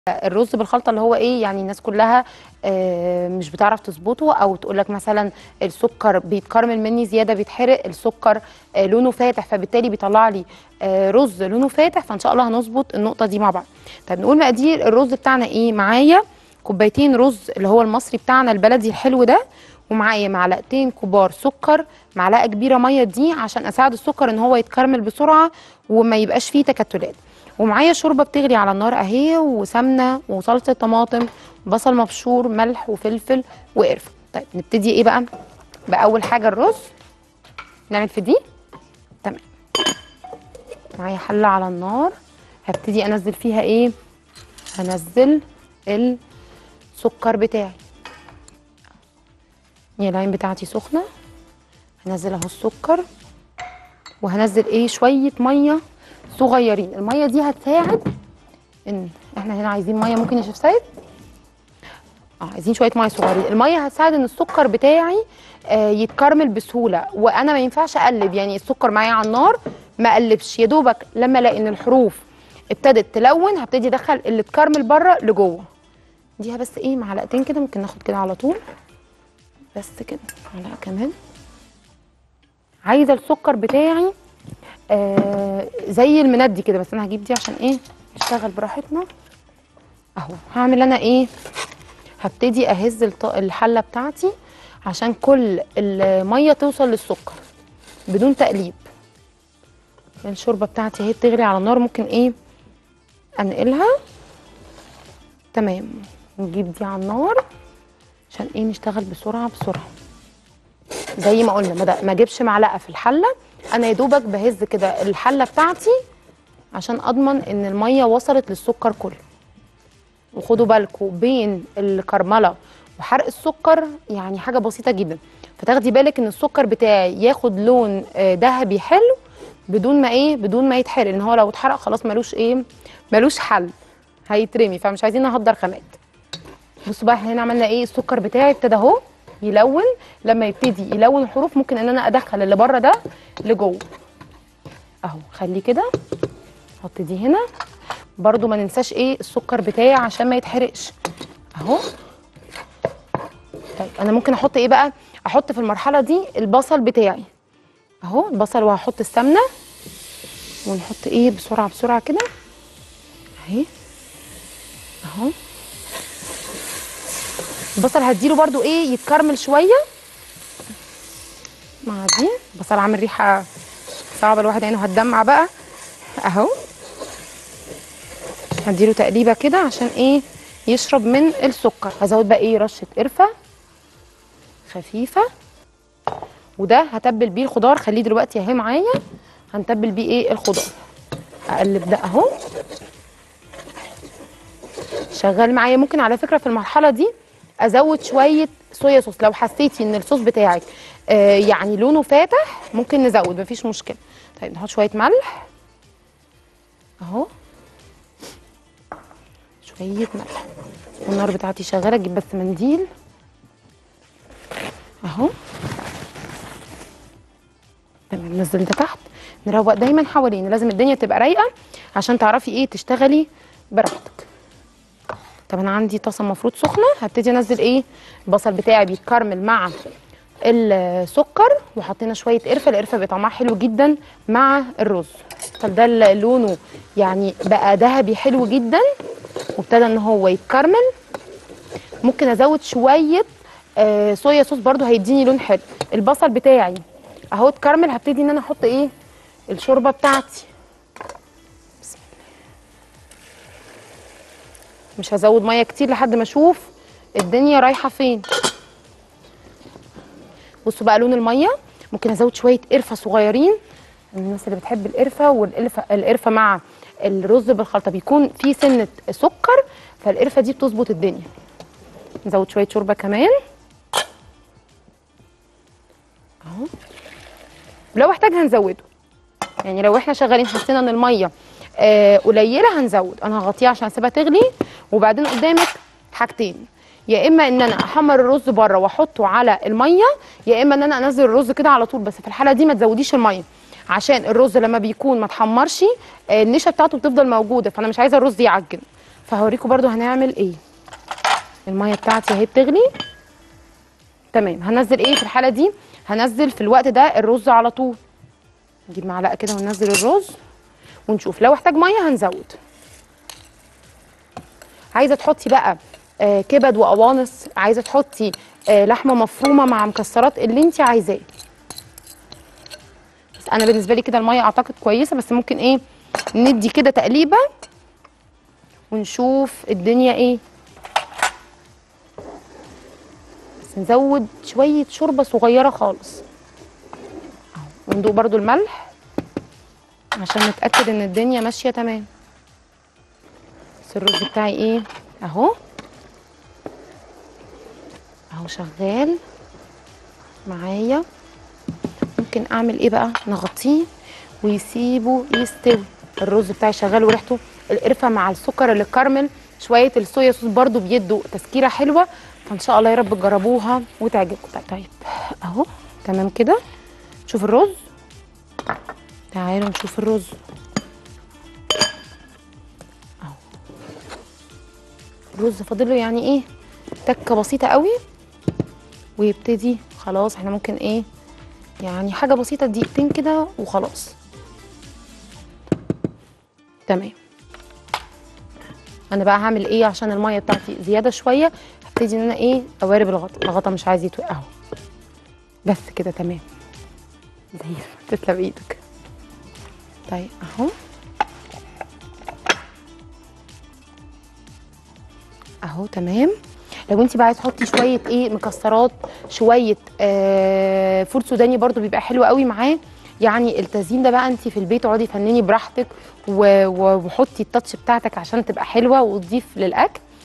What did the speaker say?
الرز بالخلطه اللي هو ايه يعني الناس كلها آه، مش بتعرف تظبطه او تقول لك مثلا السكر بيتكرمل مني زياده بيتحرق السكر آه، لونه فاتح فبالتالي بيطلع لي آه، رز لونه فاتح فان شاء الله هنظبط النقطه دي مع بعض طب نقول مقادير الرز بتاعنا ايه معايا كوبايتين رز اللي هو المصري بتاعنا البلدي الحلو ده ومعايا معلقتين كبار سكر معلقه كبيره ميه دي عشان اساعد السكر ان هو يتكرمل بسرعه وما يبقاش فيه تكتلات ومعايا شوربه بتغلي على النار اهي وسمنه وصلصه طماطم بصل مبشور ملح وفلفل وقرفه طيب نبتدي ايه بقى باول حاجه الرز نعمل في دي تمام معايا حله على النار هبتدي انزل فيها ايه هنزل السكر بتاعي هي العين بتاعتي سخنه هنزل اهو السكر وهنزل ايه شويه ميه صغيرين الميه دي هتساعد ان احنا هنا عايزين ميه ممكن يا شيف سيد اه عايزين شويه ميه صغيرين الميه هتساعد ان السكر بتاعي آه يتكرمل بسهوله وانا ما ينفعش اقلب يعني السكر معايا على النار ما اقلبش يا دوبك لما الاقي ان الحروف ابتدت تلون هبتدي ادخل اللي اتكرمل بره لجوه ديها بس ايه معلقتين كده ممكن ناخد كده على طول بس كده معلقه كمان عايزه السكر بتاعي آه زي المندي كده بس انا هجيب دي عشان ايه نشتغل براحتنا اهو هعمل انا ايه هبتدي اهز الط- الحله بتاعتي عشان كل الميه توصل للسكر بدون تقليب الشوربه بتاعتي اهي بتغلي على النار ممكن ايه انقلها تمام نجيب دي على النار عشان ايه نشتغل بسرعه بسرعه زي ما قلنا ما د- ما اجيبش معلقه في الحله انا يا دوبك بهز كده الحله بتاعتي عشان اضمن ان الميه وصلت للسكر كله وخدوا بالكم بين الكرمله وحرق السكر يعني حاجه بسيطه جدا فتاخدي بالك ان السكر بتاعي ياخد لون آه، ذهبي حلو بدون ما ايه بدون ما يتحرق ان هو لو اتحرق خلاص ملوش ايه ملوش حل هيترمي فمش عايزين نهدر خامات بصوا بقى احنا هنا عملنا ايه السكر بتاعي ابتدى اهو يلون لما يبتدي يلون الحروف ممكن ان انا ادخل اللي بره ده لجوه اهو خليه كده احط دي هنا برضو ما ننساش ايه السكر بتاعي عشان ما يتحرقش اهو طيب انا ممكن احط ايه بقى احط في المرحله دي البصل بتاعي اهو البصل وهحط السمنه ونحط ايه بسرعه بسرعه كده اهي اهو البصل هديله برضو ايه يتكرمل شويه مع دي البصل عامل ريحه صعبه الواحد عينه هتدمع بقى اهو هديله تقليبه كده عشان ايه يشرب من السكر هزود بقى ايه رشه قرفه خفيفه وده هتبل بيه الخضار خليه دلوقتي اهي معايا هنتبل بيه ايه الخضار اقلب ده اهو شغال معايا ممكن على فكره في المرحله دي ازود شويه صويا صوص لو حسيتي ان الصوص بتاعك آه يعني لونه فاتح ممكن نزود مفيش مشكله طيب نحط شويه ملح اهو شويه ملح والنار بتاعتي شغاله اجيب بس منديل اهو تمام نزل ده تحت نروق دايما حوالين لازم الدنيا تبقى رايقه عشان تعرفي ايه تشتغلي براحتك طب انا عندي طاسه المفروض سخنه هبتدي انزل ايه البصل بتاعي بيتكرمل مع السكر وحطينا شويه قرفه القرفه بيبقى طعمها حلو جدا مع الرز طب ده اللي لونه يعني بقى ذهبي حلو جدا وابتدى ان هو يتكرمل ممكن ازود شويه آه صويا صوص برده هيديني لون حلو البصل بتاعي اهو اتكرمل هبتدي ان انا احط ايه الشوربه بتاعتي بسم الله. مش هزود ميه كتير لحد ما اشوف الدنيا رايحه فين بصوا بقى لون الميه ممكن ازود شويه قرفه صغيرين الناس اللي بتحب القرفه والقرفه القرفه مع الرز بالخلطه بيكون فيه سنه سكر فالقرفه دي بتظبط الدنيا نزود شويه شوربه كمان اهو لو احتاج هنزوده يعني لو احنا شغالين حسينا ان الميه آه قليله هنزود انا هغطيها عشان اسيبها تغلي وبعدين قدامك حاجتين يا اما ان انا احمر الرز بره واحطه على الميه يا اما ان انا انزل الرز كده على طول بس في الحاله دي ما تزوديش الميه عشان الرز لما بيكون ما اتحمرش آه، النشا بتاعته بتفضل موجوده فانا مش عايزه الرز يعجن فهوريكم برضو هنعمل ايه الميه بتاعتي اهي بتغلي تمام هنزل ايه في الحاله دي هنزل في الوقت ده الرز على طول نجيب معلقه كده وننزل الرز ونشوف لو احتاج ميه هنزود عايزه تحطي بقى آه كبد وقوانص عايزه تحطي آه لحمه مفرومه مع مكسرات اللي انت عايزاه بس انا بالنسبه لي كده الميه اعتقد كويسه بس ممكن ايه ندي كده تقليبه ونشوف الدنيا ايه بس نزود شويه شوربه صغيره خالص أهو. وندوق برضو الملح عشان نتاكد ان الدنيا ماشيه تمام بس الرز بتاعي ايه اهو اهو شغال معايا ممكن اعمل ايه بقى نغطيه ويسيبه يستوي الرز بتاعي شغال وريحته القرفه مع السكر اللي كرمل شويه الصويا صوص برضو بيدوا تسكيره حلوه فان شاء الله يا رب تجربوها وتعجبكم طيب, طيب اهو تمام كده شوف الرز تعالوا نشوف الرز اهو الرز فاضل له يعني ايه تكه بسيطه قوي ويبتدي خلاص احنا ممكن ايه يعني حاجه بسيطه دقيقتين كده وخلاص تمام انا بقى هعمل ايه عشان الميه بتاعتي زياده شويه هبتدي ان انا ايه اوارب الغطا الغطا مش عايز يتوقع اهو بس كده تمام زي الفل. تسلم ايدك طيب اهو اهو تمام لو انت بقى عايزه تحطي شويه ايه مكسرات شويه آه فول سوداني برضو بيبقى حلو قوي معاه يعني التزيين ده بقى انت في البيت اقعدي فنني براحتك و- و- وحطي التاتش بتاعتك عشان تبقى حلوه وتضيف للاكل